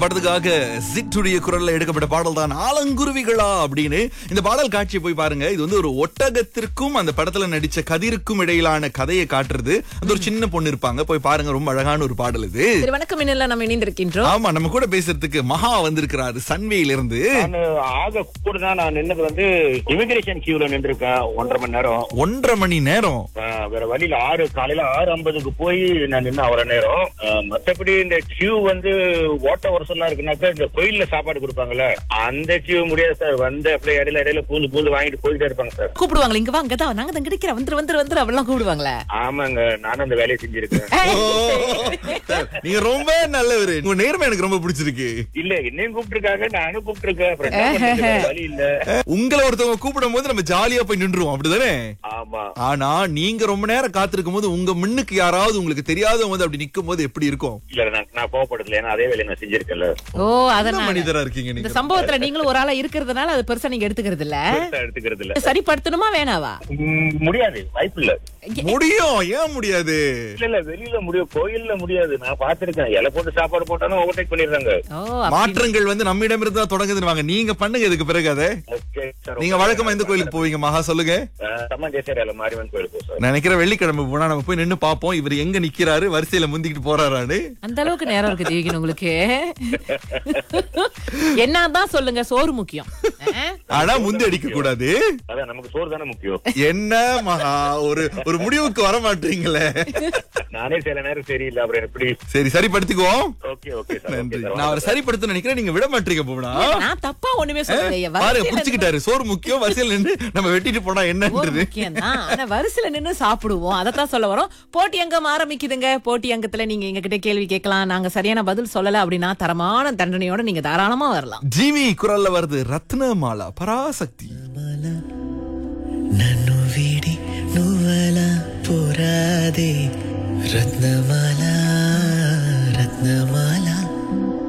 படத்துக்காக சிட்டுடைய குரல்ல எடுக்கப்பட்ட பாடல் தான் ஆலங்குருவிகளா அப்படின்னு இந்த பாடல் காட்சியை போய் பாருங்க இது வந்து ஒரு ஒட்டகத்திற்கும் அந்த படத்துல நடிச்ச கதிருக்கும் இடையிலான கதையை காட்டுறது அந்த ஒரு சின்ன பொண்ணு இருப்பாங்க போய் பாருங்க ரொம்ப அழகான ஒரு பாடல் இது சரி வணக்கம் இன்னல நம்ம இணைந்திருக்கின்றோம் ஆமா நம்ம கூட பேசுறதுக்கு மகா வந்திருக்கிறாரு சன்வேயில இருந்து நான் ஆக கூட தான் நான் நின்னது வந்து இமிகிரேஷன் கியூல நின்றுருக்கேன் ஒன்றரை மணி நேரம் ஒன்றரை மணி நேரம் ஆஹ் வேற வழியில ஆறு காலையில ஆறு ஐம்பதுக்கு போய் நான் நின்ன அவ்வளவு நேரம் ஆஹ் மத்தபடி இந்த கியூ வந்து ஓட்ட வருஷம்லாம் இருக்குனாக்கா இந்த கோயில்ல சாப்பாடு கொடுப்பாங்கல்ல அந்த கியூ முடியாது சார் வந்து அப்படியே இடையில இடையில பூந்து பூந்து வாங்கிட்டு போயிட்டே இருப்பாங்க சார் கூப்பிடுவாங்களே இங்க வாங்க தான் நாங்க தான் கிடைக்கிற வந்துரு வந்துரு வந்துரு அப்படிலாம் கூப்பிடுவாங்களே ஆமாங்க நானும் அந்த வேலையை செஞ்சிருக்கேன் ஓ, சார், நீங்க ரொம்ப நல்லவரு உங்க நேர்மை எனக்கு ரொம்ப பிடிச்சிருக்கு இல்ல என்னையும் கூப்பிட்டுருக்காங்க நானும் கூப்பிட்டுருக்கேன் அப்புறம் என்ன பண்றது? வேற வழி இல்ல உங்களை ஒருத்தவங்க கூப்பிடும் போது நம்ம ஜாலியா போய் நின்றுவோம் அப்படிதானே ஆமா ஆனா நீங்க ரொம்ப நேரம் காத்திருக்கும் போது உங்க முன்னுக்கு யாராவது உங்களுக்கு தெரியாதவங்க வந்து அப்படி நிக்கும் போது எப்படி இருக்கும் இல்ல நான் நான் கோவப்படல ஏன்னா அதே வேலையை நான் செஞ்சிருக்கேன்ல ஓ என்ன அதனால மனிதரா இருக்கீங்க இந்த நீங்க சம்பவத்துல நீங்களும் ஒரு ஆளா இருக்கிறதுனால அது பெருசா நீங்க எடுத்துக்கிறது இல்ல பெருசா எடுத்துக்கிறது இல்ல சரிப்படுத்தணுமா வேணாவா ம், முடியாது வாய்ப்பு இல்ல முடியும் ஏன் முடியாது இல்ல இல்ல வெளியில முடியும் கோயில்ல முடியாது நான் பாத்திருக்கேன் இலை போட்டு சாப்பாடு போட்டாலும் ஓவர்டேக் பண்ணிடுறாங்க ஓ அப்படி- மாற்றங்கள் வந்து நம்மிடம் இருந்து தான் தொடங்குதுன்னு வாங்க நீங்க பண்ணுங்க இதுக்கு பிறகு அதை ஓகே சார் நீங்க வழக்கமா எந்த கோயிலுக்கு போவீங்க மகா சொல்லுங்க சம்மந்தேசரியால மாரியம்மன் கோயிலுக்கு போ சார் நினைக்கிற வெள்ளிக்கிழமை போனா நம்ம போய் நின்னு பாப்போம் இவர் எங்க நிக்கிறாரு வரிசையில முந்திக்கிட்டு போறாரான்னு அந்த அளவுக்கு நேரம் இருக்கு ஜீவிக்கணும் உங்களுக்கு என்னதான் சொல்லுங்க சோறு முக்கியம் ஆ? ஆனா முந்தி அடிக்க கூடாது அதான் நமக்கு சோறு தானே முக்கியம் என்ன மகா ஒரு ஒரு முடிவுக்கு வர மாட்டீங்களே நானே சில நேரம் சரியில்லை அப்புறம் எப்படி சரி சரிப்படுத்திக்குவோம் ஓகே ஓகே சார் நன்றி ஓகே சார் நான் அவரை சரிப்படுத்த நினைக்கிறேன் நீங்க விட மாட்டீங்க போனா நான் தப்பா ஒண்ணுமே சொல்லலையே பாருங்க வரிசையில புடிச்சுக்கிட்டாரு சோறு முக்கியம் வரிசையில் நின்று நம்ம வெட்டிட்டு போனா சோறு என்னன்றது முக்கியம்தான். ஆனா வரிசையில நின்னு சாப்பிடுவோம் அதத்தான் சொல்ல வரோம் போட்டி அங்கம் ஆரம்பிக்குதுங்க போட்டி அங்கத்துல நீங்க எங்க கிட்ட கேள்வி கேட்கலாம் நாங்க சரியான பதில் சொல்லல அப்படின்னா தரமான தண்டனையோட நீங்க தாராளமா வரலாம் ஜிவி குரல்ல வருது ரத்னமாலா பராசக்தி నన్ను వీడి నువ్వలా పోరాదే రత్నమాల రత్నమాల